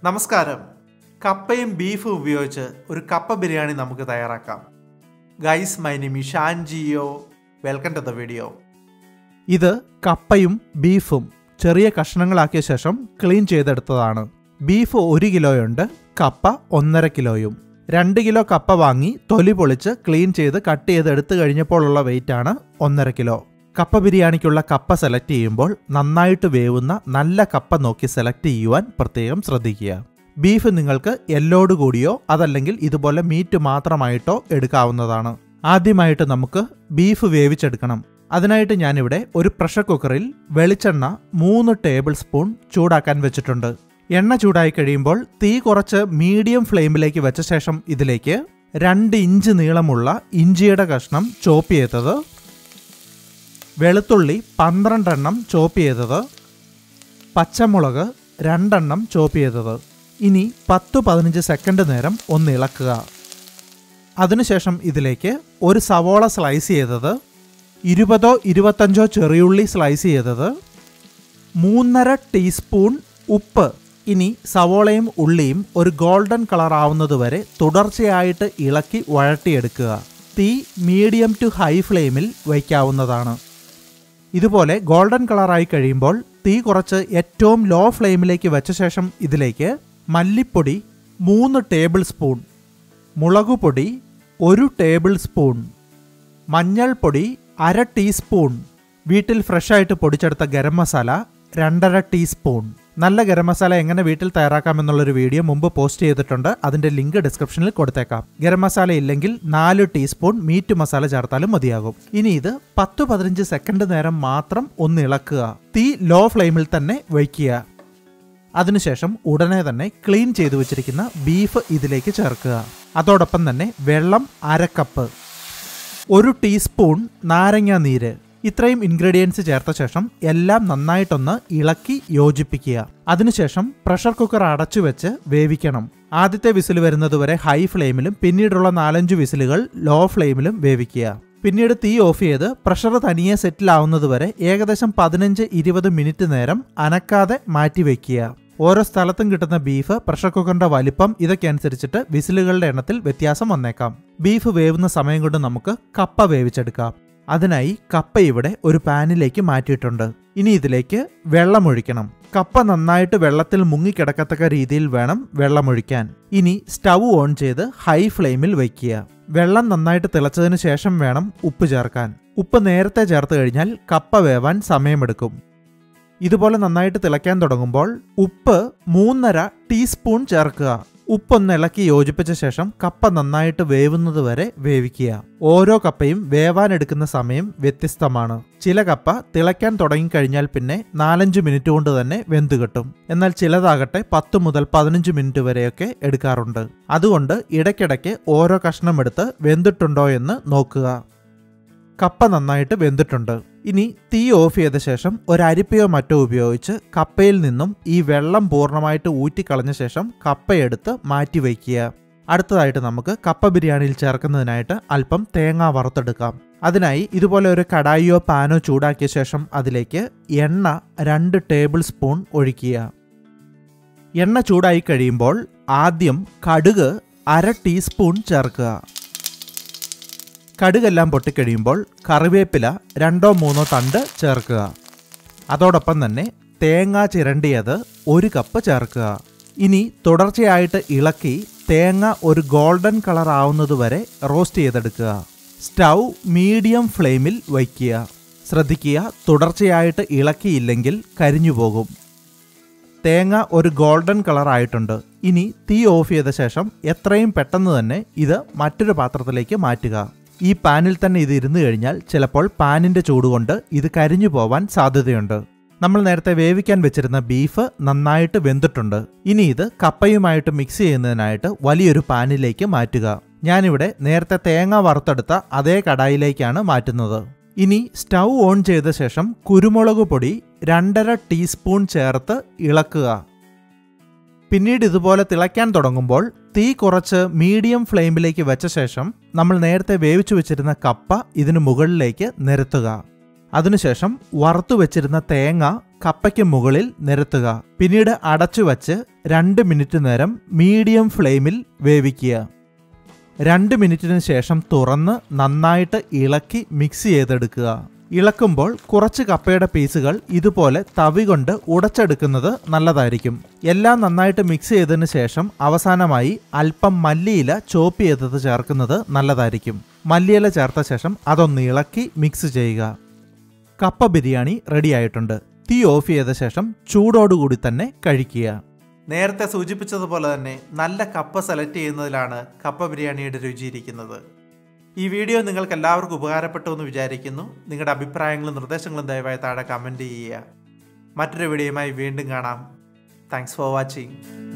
നമസ്കാരം കപ്പയും ബീഫും ഉപയോഗിച്ച് ഒരു കപ്പ ബിരിയാണി നമുക്ക് തയ്യാറാക്കാം ഗൈസ് മൈ നിമി Shaan Geo welcome to the video ഇത് കപ്പയും ബീഫും ചെറിയ കഷ്ണങ്ങളാക്കിയ ശേഷം ക്ലീൻ ചെയ്തെടുത്തതാണ് ബീഫ് ഒരു കിലോയുണ്ട് കപ്പ ഒന്നര കിലോയും രണ്ട് കിലോ കപ്പ വാങ്ങി തൊലി പൊളിച്ച് ക്ലീൻ ചെയ്ത് കട്ട് ചെയ്ത് എടുത്തു കഴിഞ്ഞപ്പോഴുള്ള വെയിറ്റ് ആണ് ഒന്നര കിലോ കപ്പ ബിരിയാണിക്കുള്ള കപ്പ സെലക്ട് ചെയ്യുമ്പോൾ നന്നായിട്ട് വേവുന്ന നല്ല കപ്പ നോക്കി സെലക്ട് ചെയ്യുവാൻ പ്രത്യേകം ശ്രദ്ധിക്കുക ബീഫ് നിങ്ങൾക്ക് എല്ലോട് കൂടിയോ അതല്ലെങ്കിൽ ഇതുപോലെ മീറ്റ് മാത്രമായിട്ടോ എടുക്കാവുന്നതാണ് ആദ്യമായിട്ട് നമുക്ക് ബീഫ് വേവിച്ചെടുക്കണം അതിനായിട്ട് ഞാനിവിടെ ഒരു പ്രഷർ കുക്കറിൽ വെളിച്ചെണ്ണ മൂന്ന് ടേബിൾ സ്പൂൺ ചൂടാക്കാൻ വെച്ചിട്ടുണ്ട് എണ്ണ ചൂടായി കഴിയുമ്പോൾ തീ കുറച്ച് മീഡിയം ഫ്ലെയിമിലേക്ക് വെച്ച ശേഷം ഇതിലേക്ക് രണ്ട് ഇഞ്ച് നീളമുള്ള ഇഞ്ചിയുടെ കഷ്ണം ചോപ്പ് ചെയ്തത് വെളുത്തുള്ളി പന്ത്രണ്ടെണ്ണം ചോപ്പ് ചെയ്തത് പച്ചമുളക് രണ്ടെണ്ണം ചോപ്പ് ചെയ്തത് ഇനി പത്ത് പതിനഞ്ച് സെക്കൻഡ് നേരം ഒന്ന് ഇളക്കുക അതിനുശേഷം ഇതിലേക്ക് ഒരു സവോള സ്ലൈസ് ചെയ്തത് ഇരുപതോ ഇരുപത്തഞ്ചോ ചെറിയുള്ളി സ്ലൈസ് ചെയ്തത് മൂന്നര ടീസ്പൂൺ ഉപ്പ് ഇനി സവോളയും ഉള്ളിയും ഒരു ഗോൾഡൻ കളർ ആവുന്നതുവരെ തുടർച്ചയായിട്ട് ഇളക്കി വഴട്ടിയെടുക്കുക തീ മീഡിയം ടു ഹൈ ഫ്ലെയിമിൽ വയ്ക്കാവുന്നതാണ് ഇതുപോലെ ഗോൾഡൻ കളറായി കഴിയുമ്പോൾ തീ കുറച്ച് ഏറ്റവും ലോ ഫ്ലെയിമിലേക്ക് വെച്ച ശേഷം ഇതിലേക്ക് മല്ലിപ്പൊടി മൂന്ന് ടേബിൾ സ്പൂൺ മുളകുപൊടി ഒരു ടേബിൾ സ്പൂൺ മഞ്ഞൾപ്പൊടി അര ടീസ്പൂൺ വീട്ടിൽ ഫ്രഷായിട്ട് പൊടിച്ചെടുത്ത ഗരം മസാല രണ്ടര ടീസ്പൂൺ നല്ല ഗരം മസാല എങ്ങനെ വീട്ടിൽ തയ്യാറാക്കാമെന്നുള്ളൊരു വീഡിയോ മുമ്പ് പോസ്റ്റ് ചെയ്തിട്ടുണ്ട് അതിന്റെ ലിങ്ക് ഡിസ്ക്രിപ്ഷനിൽ കൊടുത്തേക്കാം ഗരം മസാല ഇല്ലെങ്കിൽ നാല് ടീസ്പൂൺ മീറ്റ് മസാല ചേർത്താലും മതിയാകും ഇനി ഇത് പത്ത് പതിനഞ്ച് സെക്കൻഡ് നേരം മാത്രം ഒന്ന് ഇളക്കുക തീ ലോ ഫ്ലെയിമിൽ തന്നെ വയ്ക്കുക അതിനുശേഷം ഉടനെ തന്നെ ക്ലീൻ ചെയ്തു വെച്ചിരിക്കുന്ന ബീഫ് ഇതിലേക്ക് ചേർക്കുക അതോടൊപ്പം തന്നെ വെള്ളം അര കപ്പ് ഒരു ടീസ്പൂൺ നാരങ്ങ നീര് ഇത്രയും ഇൻഗ്രീഡിയൻസ് ചേർത്ത ശേഷം എല്ലാം നന്നായിട്ടൊന്ന് ഇളക്കി യോജിപ്പിക്കുക അതിനുശേഷം പ്രഷർ കുക്കർ അടച്ചു വെച്ച് വേവിക്കണം ആദ്യത്തെ വിസിൽ വരുന്നതുവരെ ഹൈ ഫ്ലെയിമിലും പിന്നീടുള്ള നാലഞ്ച് വിസിലുകൾ ലോ ഫ്ലെയിമിലും വേവിക്കുക പിന്നീട് തീ ഓഫ് ചെയ്ത് പ്രഷർ തനിയെ സെറ്റിൽ ആവുന്നതുവരെ ഏകദേശം പതിനഞ്ച് ഇരുപത് മിനിറ്റ് നേരം അനക്കാതെ മാറ്റി വെക്കുക ഓരോ സ്ഥലത്തും കിട്ടുന്ന ബീഫ് പ്രഷർ കുക്കറിന്റെ വലിപ്പം ഇതൊക്കെ അനുസരിച്ചിട്ട് വിസിലുകളുടെ എണ്ണത്തിൽ വ്യത്യാസം വന്നേക്കാം ബീഫ് വേവുന്ന സമയം കൊണ്ട് നമുക്ക് കപ്പ വേവിച്ചെടുക്കാം അതിനായി കപ്പ ഇവിടെ ഒരു പാനിലേക്ക് മാറ്റിയിട്ടുണ്ട് ഇനി ഇതിലേക്ക് വെള്ളമൊഴിക്കണം കപ്പ നന്നായിട്ട് വെള്ളത്തിൽ മുങ്ങിക്കിടക്കത്തക്ക രീതിയിൽ വേണം വെള്ളമൊഴിക്കാൻ ഇനി സ്റ്റൗ ഓൺ ചെയ്ത് ഹൈ ഫ്ലെയിമിൽ വയ്ക്കുക വെള്ളം നന്നായിട്ട് തിളച്ചതിന് ശേഷം വേണം ഉപ്പ് ചേർക്കാൻ ഉപ്പ് നേരത്തെ ചേർത്ത് കഴിഞ്ഞാൽ കപ്പ വേവാൻ സമയമെടുക്കും ഇതുപോലെ നന്നായിട്ട് തിളയ്ക്കാൻ തുടങ്ങുമ്പോൾ ഉപ്പ് മൂന്നര ടീസ്പൂൺ ചേർക്കുക ഉപ്പൊന്ന് ഇളക്കി യോജിപ്പിച്ച ശേഷം കപ്പ നന്നായിട്ട് വേവുന്നത് വരെ വേവിക്കുക ഓരോ കപ്പയും വേവാനെടുക്കുന്ന സമയം വ്യത്യസ്തമാണ് ചില കപ്പ തിളയ്ക്കാൻ തുടങ്ങിക്കഴിഞ്ഞാൽ പിന്നെ നാലഞ്ച് മിനിറ്റ് കൊണ്ട് തന്നെ വെന്ത് കിട്ടും എന്നാൽ ചിലതാകട്ടെ പത്ത് മുതൽ പതിനഞ്ച് മിനിറ്റ് വരെയൊക്കെ എടുക്കാറുണ്ട് അതുകൊണ്ട് ഇടയ്ക്കിടയ്ക്ക് ഓരോ കഷ്ണം എടുത്ത് വെന്തിട്ടുണ്ടോ എന്ന് നോക്കുക കപ്പ നന്നായിട്ട് വെന്തിട്ടുണ്ട് ഇനി തീ ഓഫ് ചെയ്ത ശേഷം ഒരു അരിപ്പയോ മറ്റോ ഉപയോഗിച്ച് കപ്പയിൽ നിന്നും ഈ വെള്ളം പൂർണ്ണമായിട്ട് ഊറ്റിക്കളഞ്ഞ ശേഷം കപ്പയെടുത്ത് മാറ്റി വയ്ക്കുക അടുത്തതായിട്ട് നമുക്ക് കപ്പ ബിരിയാണിയിൽ ചേർക്കുന്നതിനായിട്ട് അല്പം തേങ്ങ വറുത്തെടുക്കാം അതിനായി ഇതുപോലെ ഒരു കടായിയോ പാനോ ചൂടാക്കിയ ശേഷം അതിലേക്ക് എണ്ണ രണ്ട് ടേബിൾ സ്പൂൺ ഒഴിക്കുക എണ്ണ ചൂടായി കഴിയുമ്പോൾ ആദ്യം കടുക് അര ടീസ്പൂൺ ചേർക്കുക കടുകെല്ലാം പൊട്ടിക്കഴിയുമ്പോൾ കറിവേപ്പില രണ്ടോ മൂന്നോ തണ്ട് ചേർക്കുക അതോടൊപ്പം തന്നെ തേങ്ങ ചിരണ്ടിയത് ഒരു കപ്പ് ചേർക്കുക ഇനി തുടർച്ചയായിട്ട് ഇളക്കി തേങ്ങ ഒരു ഗോൾഡൻ കളർ ആവുന്നതുവരെ റോസ്റ്റ് ചെയ്തെടുക്കുക സ്റ്റൗ മീഡിയം ഫ്ലെയിമിൽ വയ്ക്കുക ശ്രദ്ധിക്കുക തുടർച്ചയായിട്ട് ഇളക്കിയില്ലെങ്കിൽ കരിഞ്ഞു പോകും തേങ്ങ ഒരു ഗോൾഡൻ കളർ ആയിട്ടുണ്ട് ഇനി തീ ഓഫ് ചെയ്ത ശേഷം എത്രയും പെട്ടെന്ന് തന്നെ ഇത് മറ്റൊരു പാത്രത്തിലേക്ക് മാറ്റുക ഈ പാനിൽ തന്നെ ഇത് ഇരുന്ന് കഴിഞ്ഞാൽ ചിലപ്പോൾ പാനിന്റെ ചൂടുകൊണ്ട് ഇത് കരിഞ്ഞു പോവാൻ സാധ്യതയുണ്ട് നമ്മൾ നേരത്തെ വേവിക്കാൻ വെച്ചിരുന്ന ബീഫ് നന്നായിട്ട് വെന്തിട്ടുണ്ട് ഇനി ഇത് കപ്പയുമായിട്ട് മിക്സ് ചെയ്യുന്നതിനായിട്ട് വലിയൊരു പാനിലേക്ക് മാറ്റുക ഞാനിവിടെ നേരത്തെ തേങ്ങ വറുത്തെടുത്ത അതേ കടായിലേക്കാണ് മാറ്റുന്നത് ഇനി സ്റ്റൗ ഓൺ ചെയ്ത ശേഷം കുരുമുളക് പൊടി രണ്ടര ടീസ്പൂൺ ചേർത്ത് ഇളക്കുക പിന്നീട് ഇതുപോലെ തിളയ്ക്കാൻ തുടങ്ങുമ്പോൾ തീ കുറച്ച് മീഡിയം ഫ്ലെയിമിലേക്ക് വെച്ച ശേഷം നമ്മൾ നേരത്തെ വേവിച്ചു വെച്ചിരുന്ന കപ്പ ഇതിന് മുകളിലേക്ക് നിരത്തുക അതിനുശേഷം വറുത്തു വെച്ചിരുന്ന തേങ്ങ കപ്പയ്ക്ക് മുകളിൽ നിരത്തുക പിന്നീട് അടച്ചു വച്ച് രണ്ട് മിനിറ്റ് നേരം മീഡിയം ഫ്ലെയിമിൽ വേവിക്കുക രണ്ട് മിനിറ്റിന് ശേഷം തുറന്ന് നന്നായിട്ട് ഇളക്കി മിക്സ് ചെയ്തെടുക്കുക ഇളക്കുമ്പോൾ കുറച്ച് കപ്പയുടെ പീസുകൾ ഇതുപോലെ തവി കൊണ്ട് ഉടച്ചെടുക്കുന്നത് നല്ലതായിരിക്കും എല്ലാം നന്നായിട്ട് മിക്സ് ചെയ്തതിന് ശേഷം അവസാനമായി അല്പം മല്ലിയില ചോപ്പ് ചെയ്തത് ചേർക്കുന്നത് നല്ലതായിരിക്കും മല്ലിയില ചേർത്ത ശേഷം അതൊന്ന് ഇളക്കി മിക്സ് ചെയ്യുക കപ്പ ബിരിയാണി റെഡിയായിട്ടുണ്ട് തീ ഓഫ് ചെയ്ത ശേഷം ചൂടോടുകൂടി തന്നെ കഴിക്കുക നേരത്തെ സൂചിപ്പിച്ചതുപോലെ തന്നെ നല്ല കപ്പ സെലക്ട് ചെയ്യുന്നതിലാണ് കപ്പ ബിരിയാണിയുടെ രുചിയിരിക്കുന്നത് ഈ വീഡിയോ നിങ്ങൾക്ക് എല്ലാവർക്കും ഉപകാരപ്പെട്ടു എന്ന് വിചാരിക്കുന്നു നിങ്ങളുടെ അഭിപ്രായങ്ങളും നിർദ്ദേശങ്ങളും ദയവായി താഴെ കമൻറ്റ് ചെയ്യുക മറ്റൊരു വീഡിയോയുമായി വീണ്ടും കാണാം താങ്ക്സ് ഫോർ വാച്ചിങ്